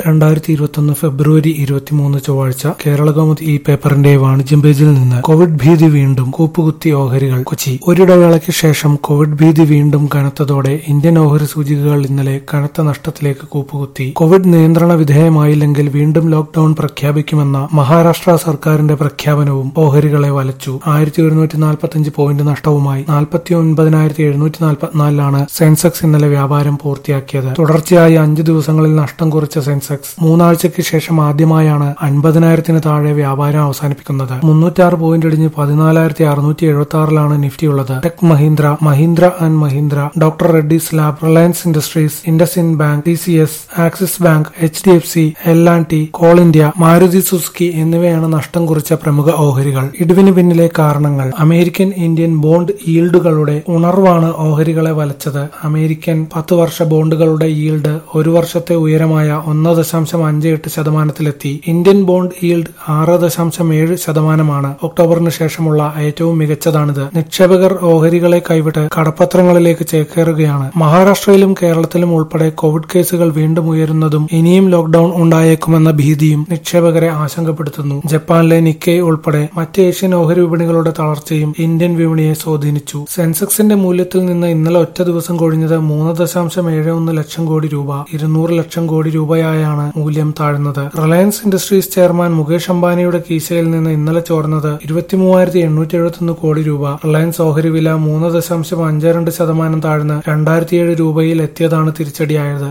രണ്ടായിരത്തി ഇരുപത്തൊന്ന് ഫെബ്രുവരി ഇരുപത്തിമൂന്ന് ചൊവ്വാഴ്ച കേരളകൗമുദി ഈ പേപ്പറിന്റെ വാണിജ്യം പേജിൽ നിന്ന് കോവിഡ് ഭീതി വീണ്ടും കൂപ്പുകുത്തി ഓഹരികൾ കൊച്ചി ഒരിടവേളയ്ക്ക് ശേഷം കോവിഡ് ഭീതി വീണ്ടും കനത്തതോടെ ഇന്ത്യൻ ഓഹരി സൂചികകൾ ഇന്നലെ കനത്ത നഷ്ടത്തിലേക്ക് കൂപ്പുകുത്തി കോവിഡ് നിയന്ത്രണ വിധേയമായില്ലെങ്കിൽ വീണ്ടും ലോക്ഡൌൺ പ്രഖ്യാപിക്കുമെന്ന മഹാരാഷ്ട്ര സർക്കാരിന്റെ പ്രഖ്യാപനവും ഓഹരികളെ വലച്ചു ആയിരത്തി ഒരുന്നൂറ്റി നാൽപ്പത്തിയഞ്ച് പോയിന്റ് നഷ്ടവുമായി നാൽപ്പത്തി ഒൻപതിനായിരത്തി എഴുന്നൂറ്റി നാൽപ്പത്തിനാലിലാണ് സെൻസെക്സ് ഇന്നലെ വ്യാപാരം പൂർത്തിയാക്കിയത് തുടർച്ചയായി അഞ്ച് ദിവസങ്ങളിൽ നഷ്ടം കുറിച്ച സെൻസെക്സ് മൂന്നാഴ്ചയ്ക്ക് ശേഷം ആദ്യമായാണ് അൻപതിനായിരത്തിന് താഴെ വ്യാപാരം അവസാനിപ്പിക്കുന്നത് മുന്നൂറ്റാറ് പോയിന്റ് ഇടിഞ്ഞ് പതിനാലായിരത്തി അറുന്നൂറ്റി എഴുപത്തി ആറിലാണ് നിഫ്റ്റി ഉള്ളത് Tech Mahindra Mahindra and Mahindra doctor Reddy's lab Reliance Industries IndusInd bank T C S Axis bank H D F C L and T Coal India Maruti Suzuki എന്നിവയാണ് നഷ്ടം കുറിച്ച പ്രമുഖ ഓഹരികൾ ഇടിവിന് പിന്നിലെ കാരണങ്ങൾ അമേരിക്കൻ ഇന്ത്യൻ ബോണ്ട് ഈൽഡുകളുടെ ഉണർവാണ് ഓഹരികളെ വലച്ചത് അമേരിക്കൻ പത്ത് വർഷ ബോണ്ടുകളുടെ ഈൽഡ് ഒരു വർഷത്തെ ഉയരമായ ഒന്ന് ദശാംശം അഞ്ച് എട്ട് ശതമാനത്തിലെത്തി ഇന്ത്യൻ ബോണ്ട് ഈൽഡ് ആറ് ദശാംശം ഏഴ് ശതമാനമാണ് ഒക്ടോബറിന് ശേഷമുള്ള ഏറ്റവും മികച്ചതാണിത് നിക്ഷേപകർ ഓഹരികളെ കൈവിട്ട് കടപ്പത്രങ്ങളിലേക്ക് ചേക്കേറുകയാണ് മഹാരാഷ്ട്രയിലും കേരളത്തിലും ഉൾപ്പെടെ കോവിഡ് കേസുകൾ വീണ്ടും ഉയരുന്നതും ഇനിയും ലോക്ഡൌൺ ഉണ്ടായേക്കുമെന്ന ഭീതിയും നിക്ഷേപകരെ ആശങ്കപ്പെടുത്തുന്നു ജപ്പാനിലെ നിക്കൈ ഉൾപ്പെടെ മറ്റ് ഏഷ്യൻ ഓഹരി വിപണികളുടെ തളർച്ചയും ഇന്ത്യൻ വിപണിയെ സ്വാധീനിച്ചു സെൻസെക്സിന്റെ മൂല്യത്തിൽ നിന്ന് ഇന്നലെ ഒറ്റ ദിവസം കൊഴിഞ്ഞത് മൂന്ന് ദശാംശം ഏഴ് ഒന്ന് ലക്ഷം കോടി രൂപ ഇരുന്നൂറ് ലക്ഷം കോടി രൂപയായാണ് മൂല്യം താഴ്ന്നത് റിലയൻസ് ഇൻഡസ്ട്രീസ് ചെയർമാൻ മുകേഷ് അംബാനിയുടെ കീശയിൽ നിന്ന് ഇന്നലെ ചോർന്നത് ഇരുപത്തിമൂവായിരത്തി എണ്ണൂറ്റി എഴുപത്തൊന്ന് കോടി രൂപ റിലയൻസ് ഓഹരി വില മൂന്ന് ദശാംശം അഞ്ച് രണ്ട് ശതമാനം താഴ്ന്ന് രണ്ടായിരത്തി ഏഴ് രൂപയിൽ എത്തിയതാണ് തിരിച്ചടിയായത്